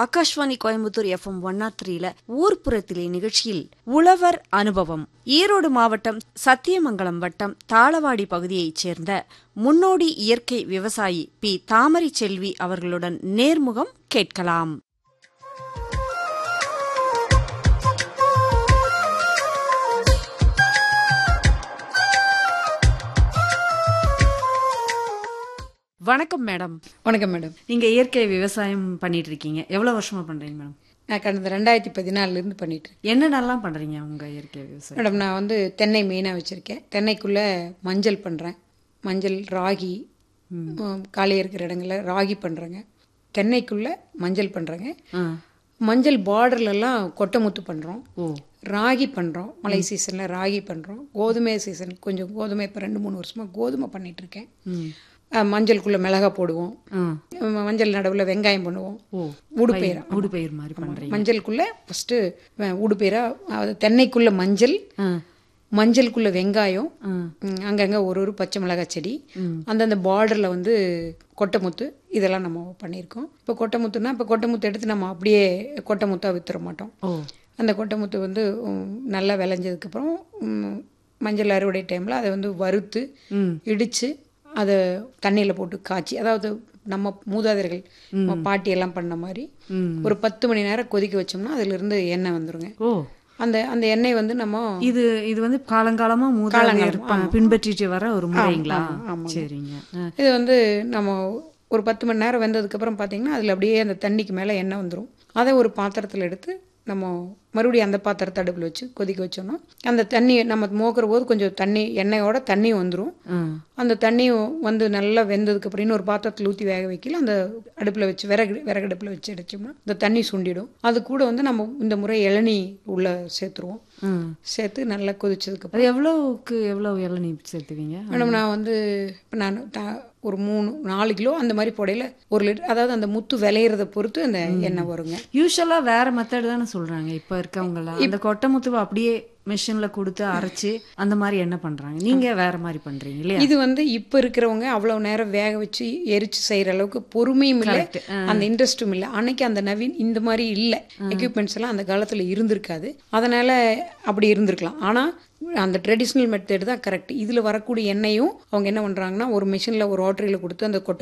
Akashvani Coimbatore FM one nought த்ரீல ஊர்ப்புறத்திலே நிகழ்ச்சியில் உழவர் அனுபவம் ஈரோடு மாவட்டம் சத்தியமங்கலம் வட்டம் தாளவாடி பகுதியைச் சேர்ந்த முன்னோடி இயற்கை விவசாயி பி தாமரை செல்வி அவர்களுடன் நேர்முகம் கேட்கலாம் வணக்கம் மேடம் வணக்கம் மேடம் நீங்க இயற்கை விவசாயம் பண்ணிட்டு இருக்கீங்க எவ்வளவு வருஷமா பண்றீங்க மேடம் நான் கடந்த ரெண்டாயிரத்தி பதினாலிருந்து பண்ணிட்டு இருக்கேன் என்னென்னலாம் பண்றீங்க உங்க இயற்கை விவசாயம் மேடம் நான் வந்து தென்னை மெயினாக வச்சுருக்கேன் தென்னைக்குள்ளே மஞ்சள் பண்ணுறேன் மஞ்சள் ராகி காலி இருக்கிற இடங்கள்ல ராகி பண்ணுறேங்க தென்னைக்குள்ளே மஞ்சள் பண்ணுறேங்க ஆ. மஞ்சள் பார்டர்லலாம் கொட்டைமுத்து பண்ணுறோம் ஓ ராகி பண்ணுறோம் மழை சீசனில் ராகி பண்ணுறோம் கோதுமை சீசன் கொஞ்சம் கோதுமை இப்போ ரெண்டு மூணு வருஷமாக கோதுமை பண்ணிட்டு இருக்கேன் ம். அஹ் மஞ்சளுக்குள்ளே மிளகா போடுவோம் ஆ. மஞ்சள் நடுவில் வெங்காயம் பண்ணுவோம் ஓ ஊடுபயிரா ஊடுபயிர் மாதிரி பண்றீங்க மஞ்சளுக்குள்ள ஃபர்ஸ்ட் ஊடுபயிரா அதாவது தென்னைக்குள்ள மஞ்சள் ஆ. மஞ்சளுக்குள்ள வெங்காயம் ஆ. ம், அங்கங்க ஒரு ஒரு பச்சை மிளகாய் செடி அந்தந்த பார்டர்ல வந்து கொட்டைமுத்து இதெல்லாம் நம்ம பண்ணியிருக்கோம் இப்போ கொட்டைமுத்துனா இப்போ கொட்டைமுத்து எடுத்து நம்ம அப்படியே கொட்டைமுத்தா வித்துற மாட்டோம் ஓ அந்த கொட்டைமுத்து வந்து உம், நல்லா விளைஞ்சதுக்கப்புறம் உம், மஞ்சள் அறுவடை டைமில் அதை வந்து வறுத்து ம். இடித்து அதை தண்ணியில் போட்டு காய்ச்சி அதாவது நம்ம மூதாதையர்கள் நம்ம பாட்டி எல்லாம் பண்ண மாதிரி ம். ஒரு பத்து மணி நேரம் கொதிக்க வச்சோம்னா அதிலிருந்து எண்ணெய் வந்துருங்க ஓ அந்த அந்த எண்ணெய் வந்து நம்ம இது இது வந்து காலங்காலமா மூதாதையர் ப- பின்பற்றிட்டு வர ஒரு முறைங்களா சரிங்க ஆ. இது வந்து நம்ம ஒரு பத்து மணி நேரம் வெந்ததுக்கப்புறம் பார்த்தீங்கன்னா அதில் அப்படியே அந்த தண்ணிக்கு மேலே எண்ணெய் வந்துடும் அதை ஒரு பாத்திரத்தில் எடுத்து நம்ம மறுபடியும் அந்த பாத்திரத்தை அடுப்பில் வச்சு கொதிக்க வச்சோம்னா அந்த தண்ணி நம்ம மோக்கிற போது கொஞ்சம் தண்ணி எண்ணெயோட தண்ணி வந்துடும் ஆ. அந்த தண்ணி வந்து நல்லா வெந்ததுக்கு அப்புறம் இன்னொரு பாத்திரத்தில் ஊற்றி வேக வைக்கல அந்த அடுப்பில் வச்சு விறகு விறகு அடுப்பில் வச்சு அடிச்சோம்னா இந்த தண்ணி சுண்டிடும் அது கூட வந்து நம்ம இந்த முறை இளநீ உள்ள சேர்த்துருவோம் ம். சேர்த்து நல்லா கொதிச்சதுக்கு அது எவ்வளவுக்கு எவ்வளவு இளநீ சேர்த்துவீங்க மேடம் நான் வந்து இப்ப நான் த- ஒரு மூணு நாலு கிலோ அந்த மாதிரி புடையில ஒரு லிட்டர் அதாவது அந்த முத்து விளையிறத பொறுத்து அந்த எண்ணெய் வருங்க யூஸ்வலா வேற மெத்தட் தானே சொல்றாங்க இப்ப இருக்கவங்க அந்த கொட்டை முத்துவை அப்படியே மிஷின்ல கொடுத்து அரைச்சு அந்த மாதிரி என்ன பண்றாங்க நீங்க வேற மாதிரி பண்றீங்க இல்லையா இது வந்து இப்ப இருக்கிறவங்க அவ்வளவு நேரம் வேக வச்சு எரிச்சு செய்யற அளவுக்கு பொறுமையும் இல்லை அந்த இன்ட்ரெஸ்டும் இல்லை அன்னைக்கு அந்த நவீன் இந்த மாதிரி இல்லை எக்யூப்மெண்ட்ஸ் எல்லாம் அந்த காலத்துல இருந்திருக்காது அதனால அப்படி இருந்திருக்கலாம் ஆனா அந்த ட்ரெடிஷ்னல் மெத்தட் தான் கரெக்ட் இதுல வரக்கூடிய எண்ணெயும் அவங்க என்ன பண்றாங்கன்னா ஒரு மிஷின்ல ஒரு ஓட்டரியில் கொடுத்து அந்த கொட்டை